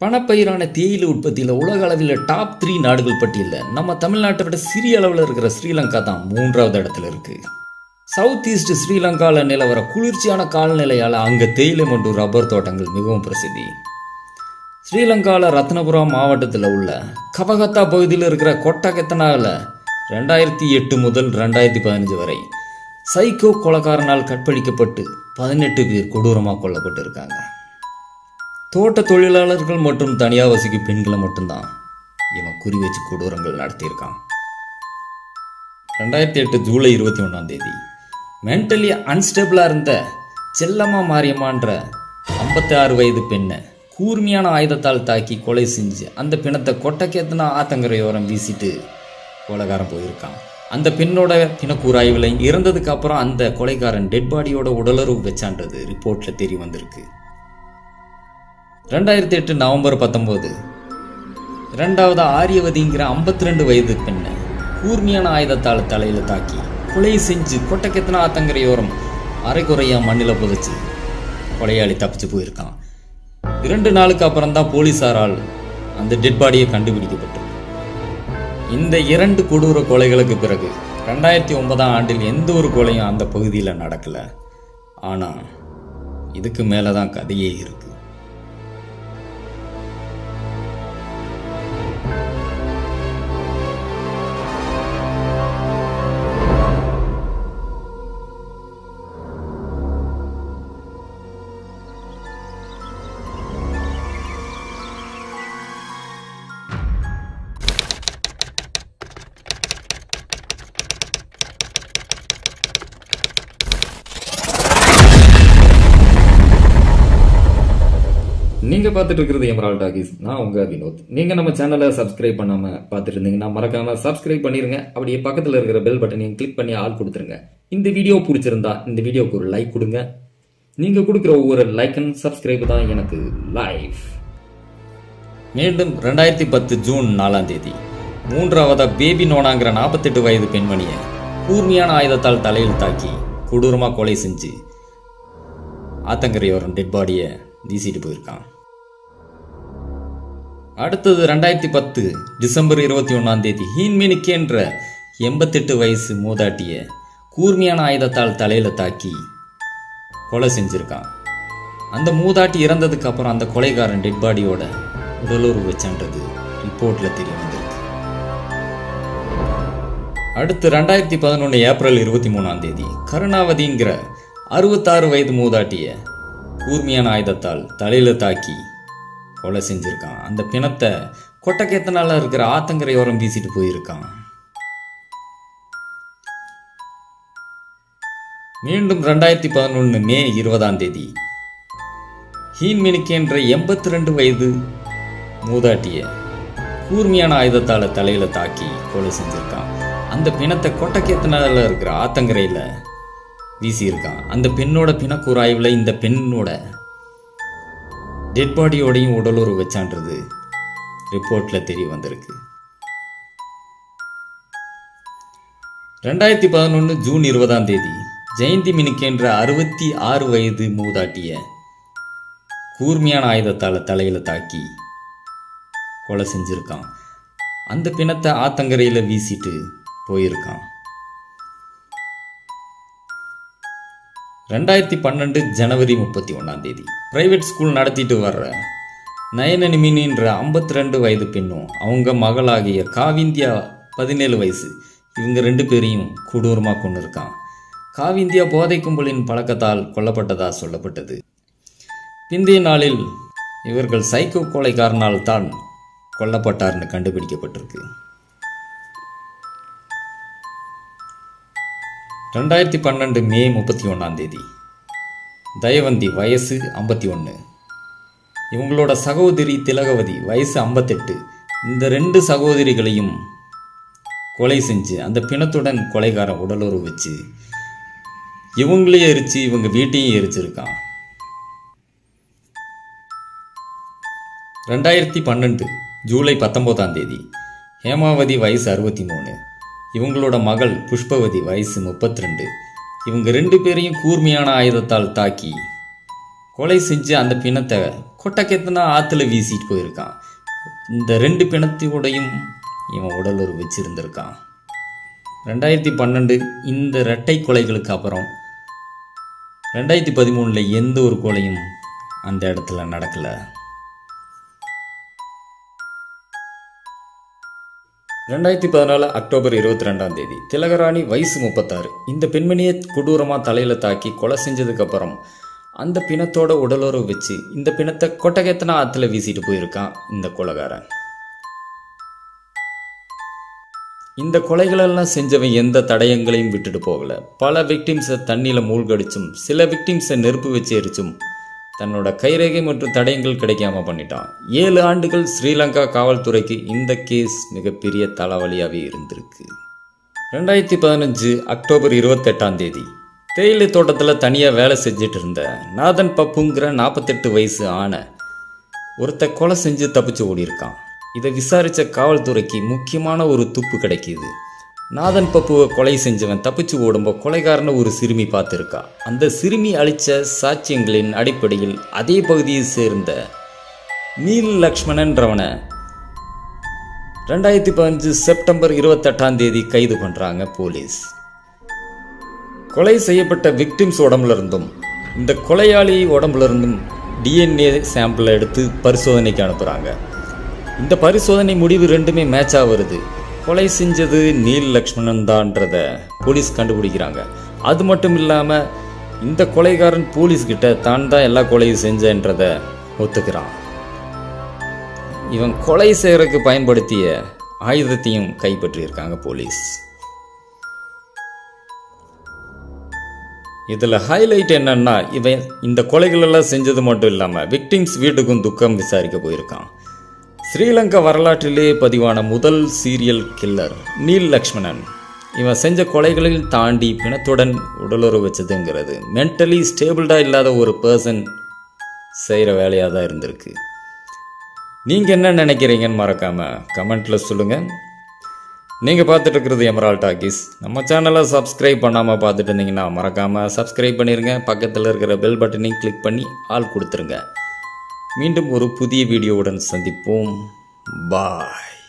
பணப்பயிரான தேயிலை உற்பத்தியில் உலக அளவில் டாப் த்ரீ நாடுகள் பட்டியலில் நம்ம தமிழ்நாட்டை விட சிறிய அளவில் இருக்கிற ஸ்ரீலங்கா தான் மூன்றாவது இடத்துல இருக்கு சவுத் ஈஸ்ட் ஸ்ரீலங்காவில் நிலவர குளிர்ச்சியான காலநிலையால் அங்கே தேயிலை மற்றும் ரப்பர் தோட்டங்கள் மிகவும் பிரசித்தி ஸ்ரீலங்காவில் ரத்னபுரம் மாவட்டத்தில் உள்ள கபகத்தா பகுதியில் இருக்கிற கொட்டகத்தனாவில் ரெண்டாயிரத்தி எட்டு முதல் ரெண்டாயிரத்தி பதினஞ்சு வரை சைக்கோ கொலைக்காரனால் கற்பழிக்கப்பட்டு பதினெட்டு பேர் கொடூரமாக கொல்லப்பட்டு இருக்காங்க தோட்ட தொழிலாளர்கள் மற்றும் தனியாக வசிக்கும் பெண்களை மட்டும்தான் இவன் குறி வச்சு கொடூரங்கள் நடத்தியிருக்கான் ரெண்டாயிரத்தி எட்டு ஜூலை இருபத்தி ஒன்றாம் தேதி மென்டலி அன்ஸ்டேபிளாக இருந்த செல்லம்மா மாரியம்மான்ற ஐம்பத்தி ஆறு வயது பெண்ணை கூர்மையான ஆயுதத்தால் தாக்கி கொலை செஞ்சு அந்த பிணத்தை கொட்டைக்கேத்தனா ஆத்தங்கரையோரம் வீசிட்டு கொலைகாரன் போயிருக்கான் அந்த பெண்ணோட பிணக்கூராய்வில் இறந்ததுக்கு அப்புறம் அந்த கொலைகாரன் டெட் பாடியோட உடலுறவு வச்சான்றது ரிப்போர்ட்ல தெரிய வந்திருக்கு ரெண்டாயிரத்தி எட்டு நவம்பர் பத்தொம்போது ரெண்டாவது ஆரியவதிங்கிற ஐம்பத்தி ரெண்டு வயது பெண்ணை கூர்மையான ஆயுதத்தால் தலையில் தாக்கி கொலை செஞ்சு கொட்டைக்கெத்தன ஆத்தங்கரையோரம் அரைக்குறையா மண்ணில் புதைச்சு கொலையாளி தப்பிச்சு போயிருக்கான் இரண்டு நாளுக்கு அப்புறம் தான் போலீஸாரால் அந்த டெட் பாடியை கண்டுபிடிக்கப்பட்டிருக்கு இந்த இரண்டு கொடூர கொலைகளுக்கு பிறகு ரெண்டாயிரத்தி ஒன்பதாம் ஆண்டில் எந்த ஒரு கொலையும் அந்த பகுதியில் நடக்கல ஆனால் இதுக்கு மேலே தான் கதையே இருக்கு நீங்க பார்த்துட்டு இருக்கிறது எமரால் டாகிஸ் நான் உங்க வினோத் நீங்க நம்ம சேனலை சப்ஸ்கிரைப் பண்ணாம பார்த்துட்டு இருந்தீங்கன்னா மறக்காம சப்ஸ்கிரைப் பண்ணிருங்க அப்படியே பக்கத்துல இருக்கிற பெல் பட்டனையும் கிளிக் பண்ணி ஆள் கொடுத்துருங்க இந்த வீடியோ பிடிச்சிருந்தா இந்த வீடியோக்கு ஒரு லைக் கொடுங்க நீங்க கொடுக்குற ஒவ்வொரு லைக் அண்ட் சப்ஸ்கிரைப் தான் எனக்கு லைஃப் மீண்டும் ரெண்டாயிரத்தி பத்து ஜூன் நாலாம் தேதி மூன்றாவதா பேபி நோனாங்கிற நாற்பத்தெட்டு வயது பெண்மணியை கூர்மையான ஆயுதத்தால் தலையில் தாக்கி கொடூரமாக கொலை செஞ்சு ஆத்தங்கரையோரம் டெட் பாடியை வீசிட்டு போயிருக்கான் அடுத்தது ரெண்டாயிரத்தி பத்து டிசம்பர் இருபத்தி ஒன்றாம் தேதி ஹீன்மினிக்கேன்ற எண்பத்தெட்டு வயசு மூதாட்டிய கூர்மையான ஆயுதத்தால் தலையில் தாக்கி கொலை செஞ்சிருக்கான் அந்த மூதாட்டி இறந்ததுக்கு அப்புறம் அந்த கொலைகாரன் டெட் பாடியோட உடலுறவு வச்சன்றது ரிப்போர்ட்ல தெரிய வந்திருக்கு அடுத்து ரெண்டாயிரத்தி பதினொன்று ஏப்ரல் இருபத்தி மூணாம் தேதி கருணாவதிங்கிற அறுபத்தாறு வயது மூதாட்டிய கூர்மையான ஆயுதத்தால் தலையில தாக்கி கொலை செஞ்சிருக்கான் அந்த பிணத்தை கொட்டக்கேத்தனால இருக்கிற ஆத்தங்கரையோரம் வீசிட்டு போயிருக்கான் மீண்டும் ரெண்டாயிரத்தி பதினொன்று மே இருபதாம் தேதி ஹீன்மினிக்கேன்ற எண்பத்தி ரெண்டு வயது மூதாட்டிய கூர்மையான ஆயுதத்தால தலையில தாக்கி கொலை செஞ்சிருக்கான் அந்த பிணத்தை கொட்டக்கேத்தனால இருக்கிற ஆத்தங்கரையில வீசியிருக்கான் அந்த பெண்ணோட பிணக்கூராய்வில் இந்த பெண்ணோட டெட் பாடியோடையும் உடலுறவு வச்சான்றது ரிப்போர்ட்ல தெரிய வந்திருக்கு ரெண்டாயிரத்தி பதினொன்று ஜூன் இருபதாம் தேதி ஜெயந்தி மினுக்கென்ற அறுபத்தி ஆறு வயது மூதாட்டிய கூர்மையான ஆயுதத்தால தலையில தாக்கி கொலை செஞ்சிருக்கான் அந்த பிணத்தை ஆத்தங்கரையில வீசிட்டு போயிருக்கான் ரெண்டாயிரத்தி பன்னெண்டு ஜனவரி முப்பத்தி ஒன்றாம் தேதி பிரைவேட் ஸ்கூல் நடத்திட்டு வர்ற நயனனிமினின்ற ஐம்பத்தி ரெண்டு வயது பெண்ணும் அவங்க மகளாகிய காவிந்தியா பதினேழு வயசு இவங்க ரெண்டு பேரையும் கொடூரமாக கொண்டு இருக்கான் காவிந்தியா போதை கும்பலின் பழக்கத்தால் கொல்லப்பட்டதா சொல்லப்பட்டது பிந்தைய நாளில் இவர்கள் சைக்கோ கொலைக்காரனால் தான் கொல்லப்பட்டார்னு கண்டுபிடிக்கப்பட்டிருக்கு ரெண்டாயிரத்தி பன்னெண்டு மே முப்பத்தி ஒன்றாம் தேதி தயவந்தி வயசு ஐம்பத்தி ஒன்று இவங்களோட சகோதரி திலகவதி வயசு ஐம்பத்தெட்டு இந்த ரெண்டு சகோதரிகளையும் கொலை செஞ்சு அந்த பிணத்துடன் கொலைகாரன் உடலுறவு வச்சு இவங்களையும் எரிச்சு இவங்க வீட்டையும் எரிச்சிருக்கான் ரெண்டாயிரத்தி பன்னெண்டு ஜூலை பத்தொம்போதாம் தேதி ஹேமாவதி வயசு அறுபத்தி மூணு இவங்களோட மகள் புஷ்பவதி வயசு முப்பத்தி ரெண்டு இவங்க ரெண்டு பேரையும் கூர்மையான ஆயுதத்தால் தாக்கி கொலை செஞ்சு அந்த பிணத்தை கொட்டக்கெத்தனா ஆற்றுல வீசிட்டு போயிருக்கான் இந்த ரெண்டு பிணத்தையோடையும் இவன் உடலுறவு வச்சிருந்திருக்கான் ரெண்டாயிரத்தி பன்னெண்டு இந்த இரட்டை கொலைகளுக்கு அப்புறம் ரெண்டாயிரத்தி பதிமூணில் எந்த ஒரு கொலையும் அந்த இடத்துல நடக்கலை ரெண்டாயிரத்தி பதினாலு அக்டோபர் இருபத்தி ரெண்டாம் தேதி திலகராணி வயசு முப்பத்தாறு இந்த பெண்மணியை கொடூரமாக தலையில் தாக்கி கொலை செஞ்சதுக்கப்புறம் அந்த பிணத்தோட உடலுறவு வச்சு இந்த பிணத்தை கொட்டகத்தனா ஆற்றுல வீசிட்டு போயிருக்கான் இந்த கொலைகாரன் இந்த கொலைகளெல்லாம் செஞ்சவன் எந்த தடயங்களையும் விட்டுட்டு போகல பல விக்டிம்ஸை தண்ணியில் மூழ்கடிச்சும் சில விக்டிம்ஸை நெருப்பு வச்சு எரிச்சும் தன்னோட கைரேகை மற்றும் தடயங்கள் கிடைக்காம பண்ணிட்டான் ஏழு ஆண்டுகள் ஸ்ரீலங்கா காவல்துறைக்கு இந்த கேஸ் மிகப்பெரிய தலைவலியாகவே இருந்திருக்கு ரெண்டாயிரத்தி பதினஞ்சு அக்டோபர் இருபத்தெட்டாம் தேதி தேயிலை தோட்டத்தில் தனியாக வேலை செஞ்சுட்டு இருந்த நாதன் பப்புங்கிற நாற்பத்தெட்டு வயசு ஆன ஒருத்த கொலை செஞ்சு தப்பிச்சு ஓடியிருக்கான் இதை விசாரித்த காவல்துறைக்கு முக்கியமான ஒரு துப்பு கிடைக்கிது நாதன் பப்புவை கொலை செஞ்சவன் தப்பிச்சு ஓடும்போ கொலைகாரனை ஒரு சிறுமி பார்த்துருக்கா அந்த சிறுமி அளித்த சாட்சியங்களின் அடிப்படையில் அதே பகுதியை சேர்ந்த நீல் லக்ஷ்மணன்றவனை ரெண்டாயிரத்தி பதினஞ்சு செப்டம்பர் இருபத்தெட்டாம் தேதி கைது பண்ணுறாங்க போலீஸ் கொலை செய்யப்பட்ட விக்டிம்ஸ் உடம்புல இருந்தும் இந்த கொலையாளி உடம்புல இருந்தும் டிஎன்ஏ சாம்பிளை எடுத்து பரிசோதனைக்கு அனுப்புகிறாங்க இந்த பரிசோதனை முடிவு ரெண்டுமே மேட்சாக வருது கொலை செஞ்சது நீல் லக்ஷ்மணன் தான்றத போலீஸ் கண்டுபிடிக்கிறாங்க அது மட்டும் இல்லாமல் இந்த கொலைகாரன் போலீஸ்கிட்ட தான் தான் எல்லா கொலையும் செஞ்சன்றத ஒத்துக்கிறான் இவன் கொலை செய்யறதுக்கு பயன்படுத்திய ஆயுதத்தையும் கைப்பற்றியிருக்காங்க போலீஸ் இதில் ஹைலைட் என்னன்னா இவன் இந்த கொலைகளெல்லாம் செஞ்சது மட்டும் இல்லாமல் விக்டிம்ஸ் வீட்டுக்கும் துக்கம் விசாரிக்க போயிருக்கான் ஸ்ரீலங்கா வரலாற்றிலே பதிவான முதல் சீரியல் கில்லர் நீல் லக்ஷ்மணன் இவன் செஞ்ச கொலைகளில் தாண்டி பிணத்துடன் உடலுறவு வச்சதுங்கிறது மென்டலி ஸ்டேபிள்டாக இல்லாத ஒரு பர்சன் செய்கிற வேலையாக தான் இருந்திருக்கு நீங்கள் என்ன நினைக்கிறீங்கன்னு மறக்காமல் கமெண்ட்டில் சொல்லுங்கள் நீங்கள் பார்த்துட்டு இருக்கிறது எமரால் டாக்கீஸ் நம்ம சேனலை சப்ஸ்கிரைப் பண்ணாமல் பார்த்துட்டு இருந்தீங்கன்னா மறக்காமல் சப்ஸ்கிரைப் பண்ணிடுங்க பக்கத்தில் இருக்கிற பெல் பட்டனையும் கிளிக் பண்ணி ஆள் கொடுத்துருங்க மீண்டும் ஒரு புதிய வீடியோவுடன் சந்திப்போம் பாய்